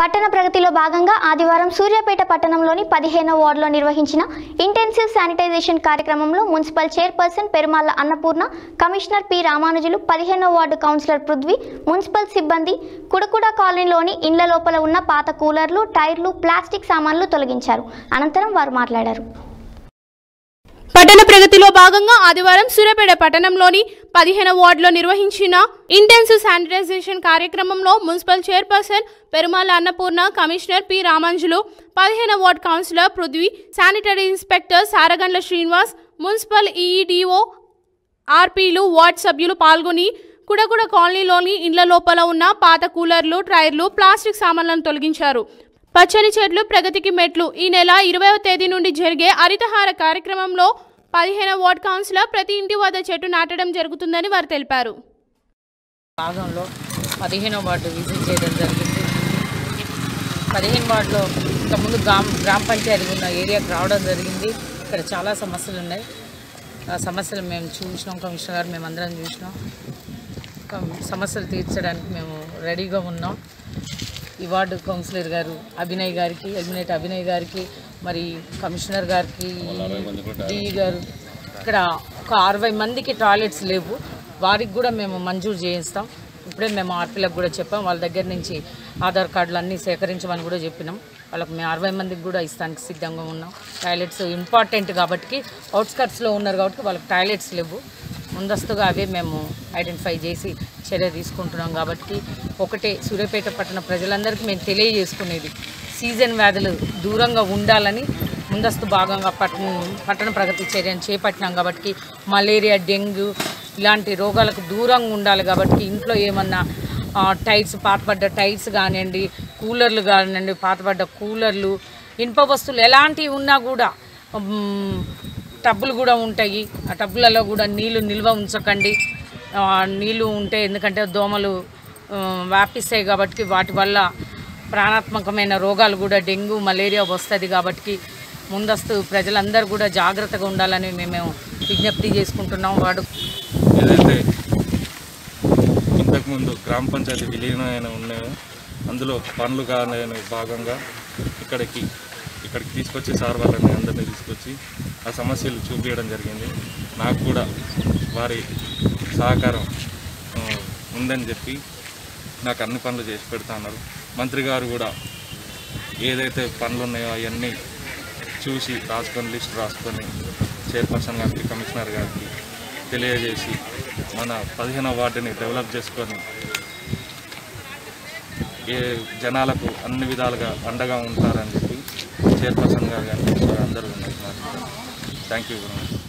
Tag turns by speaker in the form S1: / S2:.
S1: పట్టణ ప్రగతిలో భాగంగా ఆదివారం సూర్యాపేట పట్టణంలోని పదిహేనవ వార్డులో నిర్వహించిన ఇంటెన్సివ్ శానిటైజేషన్ కార్యక్రమంలో municipal chairperson Perumalla Annapurna commissioner P Ramanujulu పదిహేనవ వార్డు కౌన్సిలర్ పృథ్వీ మున్సిపల్ సిబ్బంది కుడకుడ కాలనీలోని ఇండ్ల లోపల ఉన్న పాత కూలర్లు టైర్లు ప్లాస్టిక్ సామాన్లు తొలగించారు అనంతరం వారు మాట్లాడారు
S2: పట్టణ ప్రగతిలో భాగంగా ఆదివారం సూర్యాపేట పట్టణంలోని పదిహేను వార్డులో నిర్వహించిన ఇంటెన్సివ్ శానిటైజేషన్ కార్యక్రమంలో municipal chairperson Perumala Annapurna commissioner P Ramanjulu పదిహేను ward councillor Prithvi sanitary inspector Saragandla Srinivas municipal ఈఈడిఓ ఆర్పీలు వార్డ్ సభ్యులు పాల్గొని కుడకుడ కాలనీలోని ఇండ్ల లోపల ఉన్న పాత కూలర్లు ట్రైర్లు ప్లాస్టిక్ సామాన్లను తొలగించారు పచ్చని చెట్లు ప్రగతికి మెట్లు ఈ నెల ఇరవైవ తేదీ నుండి జరిగే హరితహార కార్యక్రమంలో పదిహేను వార్డ్ కౌన్సిలర్ ప్రతి ఇంటి వద్ద చెట్టు నాటడం జరుగుతుందని వారు తెలిపారు
S3: భాగంలో పదిహేనో వార్డు విజిట్ చేయడం జరిగింది పదిహేను వార్డులో ఇంతకుముందు గ్రామ గ్రామ పంచాయతీ ఉన్న ఏరియాకి రావడం జరిగింది ఇక్కడ చాలా సమస్యలు ఉన్నాయి ఆ సమస్యలు మేము చూసినాం కమిషనర్ గారు మేము అందరం చూసినాం కం- సమస్యలు తీర్చడానికి మేము రెడీగా ఉన్నాం ఈ వార్డు కౌన్సిలర్ గారు అభినయ్ గారికి ఎలిమినేట్ అభినయ్ గారికి మరి కమిషనర్ గారికి డిఈ గారు ఇక్కడ ఒక అరవై మందికి టాయిలెట్స్ లేవు వారికి కూడా మేము మంజూరు చేయిస్తాం ఇప్పుడే మేము ఆర్పీలకు కూడా చెప్పాం వాళ్ళ దగ్గర నుంచి ఆధార్ కార్డులు అన్నీ సేకరించమని కూడా చెప్పినాం వాళ్ళకి మేము అరవై మందికి కూడా ఇస్తానికి సిద్ధంగా ఉన్నాం టాయిలెట్స్ ఇంపార్టెంట్ కాబట్టి అవుట్స్కట్స్లో ఉన్నారు కాబట్టి వాళ్ళకి టాయిలెట్స్ లేవు ముందస్తుగా అవే మేము ఐడెంటిఫై చేసి చర్య తీసుకుంటున్నాం కాబట్టి ఒకటే సూర్యాపేట పట్టణ ప్రజలందరికీ మేము తెలియజేసుకునేది సీజన్ వ్యాధులు దూరంగా ఉండాలని ముందస్తు భాగంగా పట్టణ పట్టణ ప్రగతి చర్యను చేపట్టినాం కాబట్టి మలేరియా డెంగ్యూ ఇలాంటి రోగాలకు దూరంగా ఉండాలి కాబట్టి ఇంట్లో ఏమన్నా ఆ, టైర్స్ పాతపడ్డ టైర్స్ కానివ్వండి కూలర్లు కానివ్వండి పాతపడ్డ కూలర్లు ఇనుప వస్తువులు ఎలాంటివి ఉన్నా కూడా మ్, టబ్బులు కూడా ఉంటాయి ఆ టబ్బులలో కూడా నీళ్లు నిల్వ ఉంచకండి ఆ, నీళ్లు ఉంటే ఎందుకంటే దోమలు ఆ, వ్యాపిస్తాయి కాబట్టి వాటి వల్ల ప్రాణాత్మకమైన రోగాలు కూడా డెంగ్యూ మలేరియా వస్తుంది కాబట్టి ముందస్తు ప్రజలందరూ కూడా జాగ్రత్తగా ఉండాలని మేము విజ్ఞప్తి చేసుకుంటున్నాం వాడు
S4: ఏదైతే ఇంతకుముందు గ్రామ పంచాయతీ విలీనమైన ఉన్నాయో అందులో పనులు కాని భాగంగా ఇక్కడికి ఇక్కడికి తీసుకొచ్చి సార్ వాళ్ళని అందరినీ తీసుకొచ్చి ఆ సమస్యలు చూపించడం జరిగింది నాకు కూడా వారి సహకారం ఆ, ఉందని చెప్పి నాకు అన్ని పనులు చేసి పెడతా ఉన్నారు మంత్రి గారు కూడా ఏదైతే పనులు ఉన్నాయో అవన్నీ చూసి రాసుకొని లిస్ట్ రాసుకొని చైర్పర్సన్ గారికి కమిషనర్ గారికి తెలియజేసి మన పదిహేనవ వార్డుని డెవలప్ చేసుకొని ఏ జనాలకు అన్ని విధాలుగా అండగా ఉంటారని చెప్పి చైర్పర్సన్ గారు కానీ అందరూ ఉన్నారు థ్యాంక్ యూ వెరీ మచ్